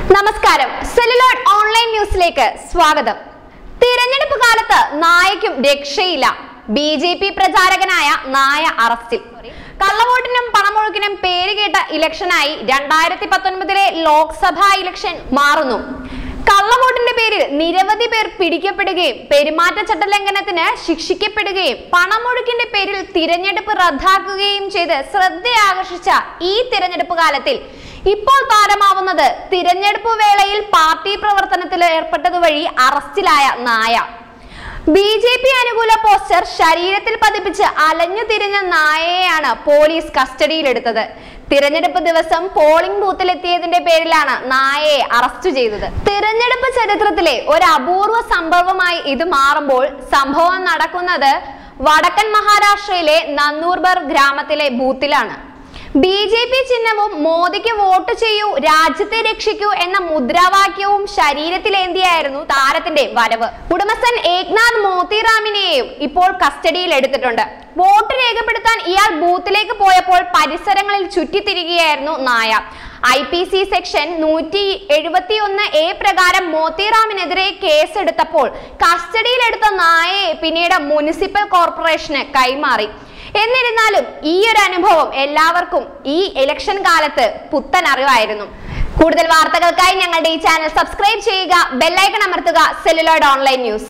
നമസ്കാരം celluloid online ന്യൂസിലേക്ക് സ്വാഗതം തിരഞ്ഞെടുപ്പ് കാലത്ത് നായയ്ക്കും രക്ഷയില്ല ബി ജെ പി പ്രചാരകനായ നായ അറസ്റ്റിൽ കള്ളവോട്ടിനും പണമൊഴുക്കിനും പേര് കേട്ട ഇലക്ഷനായി രണ്ടായിരത്തി പത്തൊൻപതിലെ ലോക്സഭാ ഇലക്ഷൻ മാറുന്നു കള്ളവോട്ടിന്റെ പേരിൽ നിരവധി പേർ പിടിക്കപ്പെടുകയും പെരുമാറ്റച്ചട്ട ലംഘനത്തിന് ശിക്ഷിക്കപ്പെടുകയും പണമൊഴുക്കിന്റെ പേരിൽ തിരഞ്ഞെടുപ്പ് റദ്ദാക്കുകയും ചെയ്ത് ശ്രദ്ധയാകർഷിച്ച ഈ തിരഞ്ഞെടുപ്പ് കാലത്തിൽ ഇപ്പോൾ താരമാവുന്നത് തിരഞ്ഞെടുപ്പ് വേളയിൽ പാർട്ടി പ്രവർത്തനത്തിൽ ഏർപ്പെട്ടത് വഴി അറസ്റ്റിലായ നായ ബി ജെ പി അനുകൂല പോസ്റ്റർ ശരീരത്തിൽ പതിപ്പിച്ച് അലഞ്ഞു തിരിഞ്ഞ നായയെയാണ് പോലീസ് കസ്റ്റഡിയിലെടുത്തത് തിരഞ്ഞെടുപ്പ് ദിവസം പോളിംഗ് ബൂത്തിലെത്തിയതിന്റെ പേരിലാണ് നായയെ അറസ്റ്റ് ചെയ്തത് തിരഞ്ഞെടുപ്പ് ചരിത്രത്തിലെ ഒരു അപൂർവ സംഭവമായി ഇത് മാറുമ്പോൾ സംഭവം നടക്കുന്നത് വടക്കൻ മഹാരാഷ്ട്രയിലെ നന്നൂർബർ ഗ്രാമത്തിലെ ബൂത്തിലാണ് ബി ജെ പി ചിഹ്നവും മോദിക്ക് വോട്ട് ചെയ്യൂ രാജ്യത്തെ രക്ഷിക്കൂ എന്ന മുദ്രാവാക്യവും ശരീരത്തിലേന്തിയായിരുന്നു താരത്തിന്റെ വരവ് ഉടമസ്ഥൻ ഏക്നാഥ് മോത്തിറാമിനെയും ഇപ്പോൾ കസ്റ്റഡിയിൽ എടുത്തിട്ടുണ്ട് വോട്ട് രേഖപ്പെടുത്താൻ ഇയാൾ ബൂത്തിലേക്ക് പോയപ്പോൾ പരിസരങ്ങളിൽ ചുറ്റിത്തിരിക്കുകയായിരുന്നു നായ ഐ പി സി സെക്ഷൻ നൂറ്റി എഴുപത്തി ഒന്ന് എ പ്രകാരം മോത്തിറാമിനെതിരെ കേസെടുത്തപ്പോൾ കസ്റ്റഡിയിലെടുത്ത നായയെ പിന്നീട് മുനിസിപ്പൽ കോർപ്പറേഷന് കൈമാറി എന്നിരുന്നാലും ഈ ഒരു അനുഭവം എല്ലാവർക്കും ഈ ഇലക്ഷൻ കാലത്ത് പുത്തൻ അറിവായിരുന്നു കൂടുതൽ വാർത്തകൾക്കായി ഞങ്ങളുടെ ഈ ചാനൽ സബ്സ്ക്രൈബ് ചെയ്യുക ബെല്ലൈക്കൺ അമർത്തുക സെല്ലുലോയിഡ് ഓൺലൈൻ ന്യൂസ്